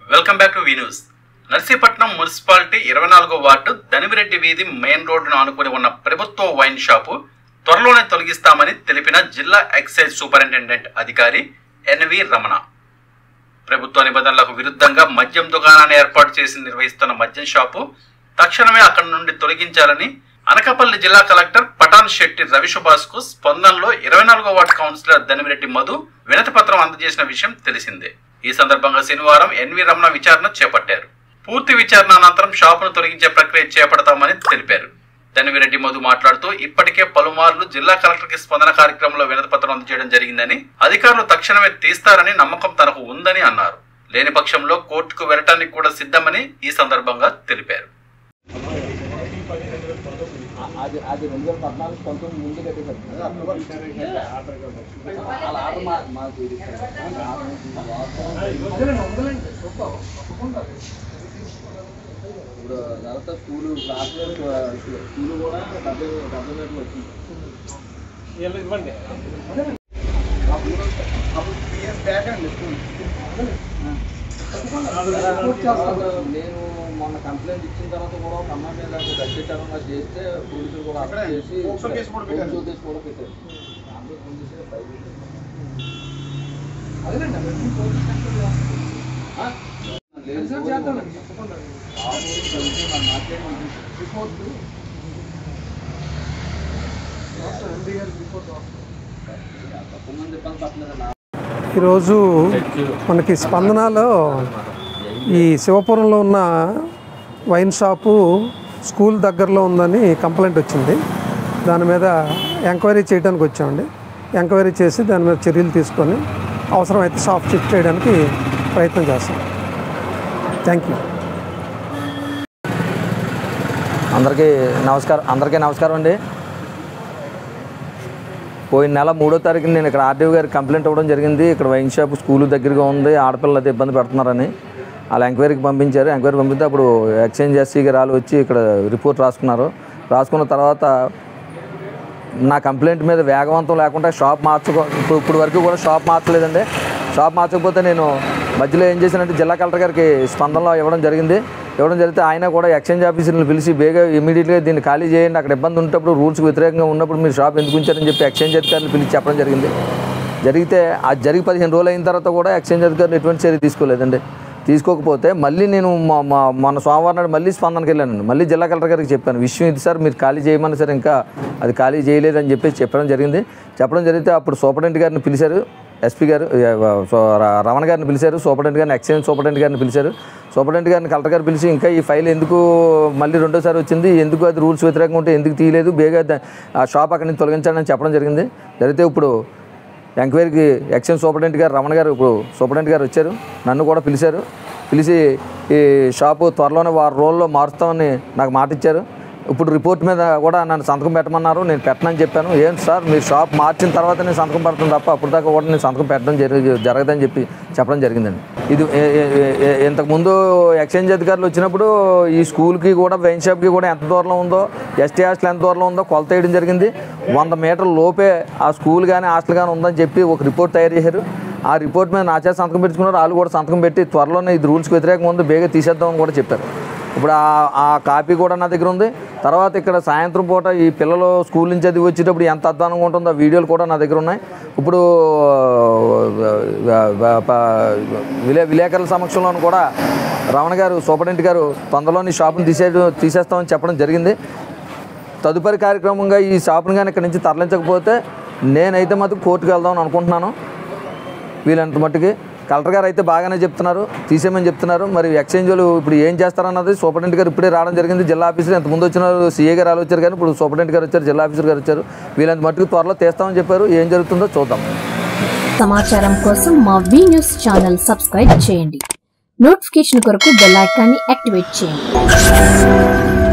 Welcome back to V news Narsipatnam municipality ఇరవై నాలుగో ward దనిమిరెడ్డి వీధి మెయిన్ రోడ్డును ఆనుకుని ఉన్న ప్రభుత్వ వైన్ షాపు త్వరలోనే తొలగిస్తామని తెలిపిన జిల్లా ఎక్సైజ్ సూపరింటెండెంట్ అధికారి ఎన్వి రమణ ప్రభుత్వ నిబంధనలకు విరుద్ధంగా మద్యం దుకాణాన్ని ఏర్పాటు చేసి నిర్వహిస్తున్న మద్యం షాపు తక్షణమే అక్కడి నుండి తొలగించాలని అనకాపల్లి జిల్లా కలెక్టర్ పటాన్ శెట్టి రవిసుభాస్ కు స్పందనలో ఇరవై నాలుగో వార్డు కౌన్సిలర్ దనిమిరెడ్డి మధు వినతి పత్రం అందజేసిన విషయం తెలిసిందే ఈ సందర్భంగా శనివారం ఎన్వి రమణ విచారణ చేపట్టారు పూర్తి విచారణ అనంతరం షాపును తొలగించే ప్రక్రియ చేపడతామని తెలిపారు దనివిరెడ్డి మధు మాట్లాడుతూ ఇప్పటికే పలుమార్లు జిల్లా కలెక్టర్ కి స్పందన కార్యక్రమంలో వినతి పత్రం అందజేయడం జరిగిందని అధికారులు తక్షణమే తీస్తారని నమ్మకం తనకు ఉందని అన్నారు లేని పక్షంలో కోర్టుకు వెళ్ళటానికి కూడా సిద్ధమని ఈ సందర్భంగా తెలిపారు అది అది రెండు వేల పద్నాలుగు పంతొమ్మిది ముందు కట్టేశారు అలా ఆర్డర్ మా మాకు ఇది ఇప్పుడు తర్వాత స్కూలు క్లాసులు స్కూలు కూడా డెబ్బై డెబ్బై మీటర్లు వచ్చింది నేను మొన్న కంప్లైంట్ ఇచ్చిన తర్వాత కూడా ఒక అమ్మాయి మీద కట్టేటాను చేస్తే పోలీసులు కూడా అరెస్ట్ చేసి పోక్సో కేసు కూడా పెట్టారు. పోక్సో కేసు కూడా పెట్టారు దాంట్లో పోలీసులు బయట ఆ? లేదు, బాబు, చదివితే మనం మాట్లాడమని రిపోర్టు తక్కువ మంది ఇబ్బంది పట్టలేదు ఈరోజు మనకి స్పందనలో ఈ శివపురంలో ఉన్న వైన్ షాపు స్కూల్ దగ్గరలో ఉందని కంప్లైంట్ వచ్చింది దాని మీద ఎంక్వైరీ చేయడానికి వచ్చామండి ఎంక్వైరీ చేసి దాని మీద చర్యలు తీసుకొని అవసరమైతే షాప్ షిఫ్ట్ చేయడానికి ప్రయత్నం చేస్తాం థ్యాంక్ యూ అందరికీ నమస్కారం అందరికీ నమస్కారం అండి పోయిన నెల మూడో తారీఖున నేను ఇక్కడ ఆర్డీఓ గారికి కంప్లైంట్ ఇవ్వడం జరిగింది ఇక్కడ వైన్ షాప్ స్కూల్ దగ్గరగా ఉంది ఆడపిల్లలు అయితే ఇబ్బంది పెడుతున్నారని వాళ్ళు ఎంక్వైరీకి పంపించారు ఎంక్వైరీ పంపితే అప్పుడు ఎక్స్చేంజ్ ఎస్సీ గారు వాళ్ళు వచ్చి ఇక్కడ రిపోర్ట్ రాసుకున్నారు రాసుకున్న తర్వాత నా కంప్లైంట్ మీద వేగవంతం లేకుండా షాప్ మార్చుకో ఇప్పుడు ఇప్పుడు వరకు కూడా షాప్ మార్చలేదండి షాప్ మార్చకపోతే నేను మధ్యలో ఏం చేశానంటే జిల్లా కలెక్టర్ గారికి స్పందనలో ఇవ్వడం జరిగింది ఇవ్వడం జరిగితే ఆయన కూడా ఎక్స్చేంజ్ ఆఫీసర్ని పిలిచి బేగా ఇమీడియట్గా దీన్ని ఖాళీ చేయండి అక్కడ ఇబ్బంది ఉన్నప్పుడు రూల్స్కి వ్యతిరేకంగా ఉన్నప్పుడు మీరు షాప్ ఎందుకు ఉంచారని చెప్పి ఎక్స్చేంజ్ అధికారులు పిలిచి చెప్పడం జరిగింది జరిగితే అది జరిగి పదిహేను రోజులు అయిన తర్వాత కూడా ఎక్స్చేంజ్ అధికారులు ఎటువంటి చర్య తీసుకోలేదండి తీసుకోకపోతే మళ్ళీ నేను మా- మా- మొన్న సోమవారం నాడు మళ్ళీ స్పందనకి వెళ్ళానండి మళ్ళీ జిల్లా కలెక్టర్ గారికి చెప్పాను విషయం ఇది సార్ మీరు ఖాళీ చేయమని సార్ ఇంకా అది ఖాళీ చేయలేదని చెప్పి చెప్పడం జరిగింది చెప్పడం జరిగితే అప్పుడు సూపరింటెండెంట్ గారిని పిలిచారు ఎస్పీ గారు ఏ, సో ర- రమణ గారిని పిలిచారు సూపరింటెండెంట్ గారిని ఎక్స్చేంజ్ సూపరింటెండెంట్ గారిని పిలిచారు సూపరింటెండెంట్ గారిని కలెక్టర్ గారు పిలిచి ఇంకా ఈ ఫైల్ ఎందుకు మళ్ళీ రెండోసారి వచ్చింది ఎందుకు అది రూల్స్ వ్యతిరేకంగా ఉంటే ఎందుకు తీయలేదు బేగా దా- ఆ షాప్ అక్కడి నుంచి తొలగించాలని చెప్పడం జరిగింది జరిగితే ఇప్పుడు ఎంక్వైరీకి ఎక్స్చేంజ్ సూపరింటెండెంట్ గారు రమణ గారు ఇప్పుడు సూపరింటెండెంట్ గారు వచ్చారు నన్ను కూడా పిలిచారు పిలిచి ఈ షాపు త్వరలోనే వారం రోజుల్లో మారుస్తామని నాకు మాట ఇచ్చారు ఇప్పుడు రిపోర్ట్ మీద కూడా నన్ను సంతకం పెట్టమన్నారు నేను పెట్టనని చెప్పాను ఏంటి సార్ మీరు షాప్ మార్చిన తర్వాత నేను సంతకం పెడతాను తప్ప అప్పుడు దాకా కూడా నేను సంతకం పెట్టడం జరి జరగదని చెప్పి చెప్పడం జరిగిందండి ఇది ఏ- ఏ- ఏ- ఏ- ఇంతకుముందు ఎక్స్చేంజ్ అధికారులు వచ్చినప్పుడు ఈ స్కూల్కి కూడా వైన్ షాప్కి కూడా ఎంత దూరంలో ఉందో ఎస్టీ హాస్టల్ ఎంత దూరంలో ఉందో కొలత వేయడం జరిగింది వంద మీటర్ల లోపే ఆ స్కూల్ కానీ హాస్టల్ కానీ ఉందని చెప్పి ఒక రిపోర్ట్ తయారు చేశారు ఆ రిపోర్ట్ మీద నా చేత సంతకం పెట్టుకున్నారు వాళ్ళు కూడా సంతకం పెట్టి త్వరలోనే ఇది రూల్స్కి వ్యతిరేకంగా ఉంది బేగా తీసేద్దామని కూడా చెప్పారు ఇప్పుడు ఆ- ఆ కాపీ కూడా నా దగ్గర ఉంది తర్వాత ఇక్కడ సాయంత్రం పూట ఈ పిల్లలు స్కూల్ నుంచి అది వచ్చేటప్పుడు ఎంత అధ్వానంగా ఉంటుందో ఆ వీడియోలు కూడా నా దగ్గర ఉన్నాయి ఇప్పుడు ఆ, ఆ, ప- విలే విలేకరుల సమక్షంలో కూడా రమణ గారు సూపరింటెండెంట్ గారు తొందరలోని షాపుని తీసే తీసేస్తామని చెప్పడం జరిగింది తదుపరి కార్యక్రమంగా ఈ షాపుని కానీ ఇక్కడ నుంచి తరలించకపోతే నేనైతే మాత్రం కోర్టుకు వెళ్దామని అనుకుంటున్నాను వీళ్ళంత మట్టుకి కలెక్టర్ గారు అయితే బాగానే చెప్తున్నారు తీసేయమని చెప్తున్నారు మరి ఎక్స్చేంజ్ వాళ్ళు ఇప్పుడు ఏం చేస్తారన్నది సూపరింటెండెంట్ గారు ఇప్పుడే రావడం జరిగింది జిల్లా ఆఫీసర్ ఎంత ముందు వచ్చిన సీఏ గారు వాళ్ళు వచ్చారు కానీ ఇప్పుడు సూపరింటెండెంట్ గారు వచ్చారు జిల్లా ఆఫీసర్ గారు వచ్చారు వీళ్ళంత మట్టుకు త్వరలో తీస్తామని చెప్పారు ఏం జరుగుతుందో చూద్దాం సమాచారం కోసం మా వి న్యూస్ ఛానల్ సబ్స్క్రైబ్ చేయండి నోటిఫికేషన్ కొరకు బెల్ ఐకాన్ని యాక్టివేట్ చేయండి